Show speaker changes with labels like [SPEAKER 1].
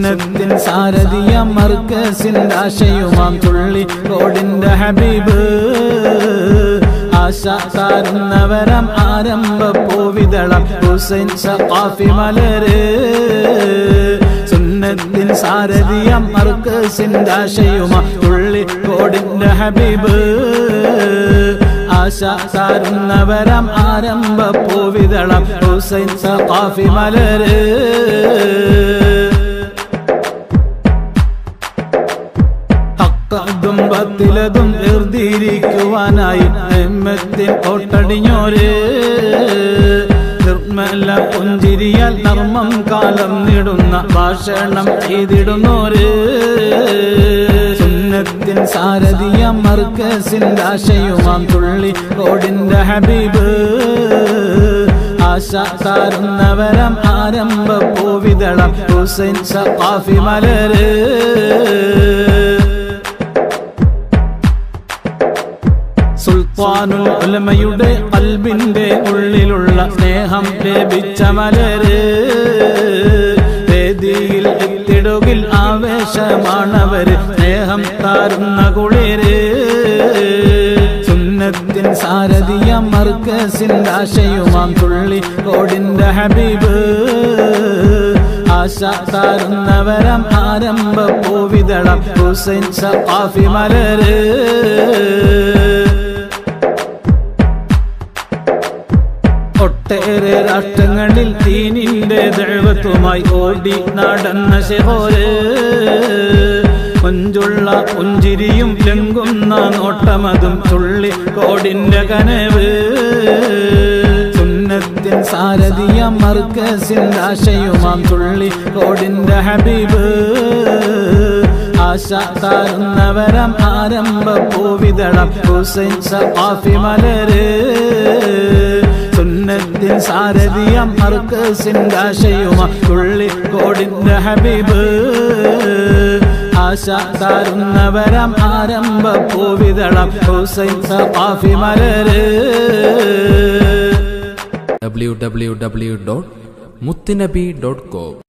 [SPEAKER 1] സുന്നത്തിൻ സാരഥിയ മർക്കസിന്റെ ആശയുമാം തുള്ളി റോഡിന്റെ ഹബീബ് ആശ താരുന്നവരം ആരംഭ പൂവിതളം ഹുസൈൻ സഖാഫി മലര് സുന്നത്തിൻ സാരഥിയ മർക്കസിന്റെ ആശയുമാ തുള്ളി റോഡിന്റെ ഹബീബ് ആശ താരുന്നവരം ആരംഭ പൂവിതളം ഹുസൈൻ സഖാഫി മലര് ഹക്കതും ബത്തിലതും എഴുതിയിരിക്കുവാനായി നെമ്മത്തിൻ കോട്ടടിഞ്ഞോര് നിർമ്മല പുഞ്ചിരിയാൽ നർമ്മം കാലം നിടുന്ന ഭാഷണം ചെയ്തിടുന്നോര് സുന്നത്തിൻ സാരഥിയ മർക്കസിന്റെ ആശയുമാം തുള്ളി റോഡിന്റെ ഹബീബ് ആശ താരുന്നവരം ആരംഭ പൂവിതളം ഹുസൈൻ സഖാഫി മലര് സുൽത്താനുൽ ഉലമയുടെ കൽബിന്റെ ഉള്ളിലുള്ള സ്നേഹം ലഭിച്ച മലര് വേദിയിൽ എത്തിടുകിൽ ആവേശമാണവര് സ്നേഹം താരുന്ന കുളിര് സുന്നത്തിൻ സാരഥിയ മർക്കസിന്റെ ആശയുമാം തുള്ളി റോഡിന്റെ ഹബീബ് ആശ താരുന്നവരം ആരംഭ പൂവിതളം ഹുസൈൻ സഖാഫി മലര് ഒട്ടേറെ രാഷ്ട്രങ്ങളിൽ ദീനിന്റെ ദൈവത്വമായി ഓടി നടന്ന ശഹോര് കൊഞ്ചുള്ള പുഞ്ചിരിയും ലംഘുന്ന നോട്ടമതും തുള്ളി കോടിന്റെ കനവ് സുന്നത്തിൻ സാരഥിയ മർക്കസിന്റെ ആശയുമാം തുള്ളി കോടിന്റെ ഹബീബ് ആശ താരുന്നവരം ആരംഭ പൂവിതളം ഹുസൈൻ സഖാഫി മലര് സുന്നത്തിൻ സാരഥിയം മർക്കസിന്റെ ആശയുമ തുള്ളി കോടിന്റെ ഹബീബ് ആശ താരുന്നവരം ആരംഭ പൂവിതളം ഹുസൈൻ സഖാഫി മലര്
[SPEAKER 2] www.muttinabi.com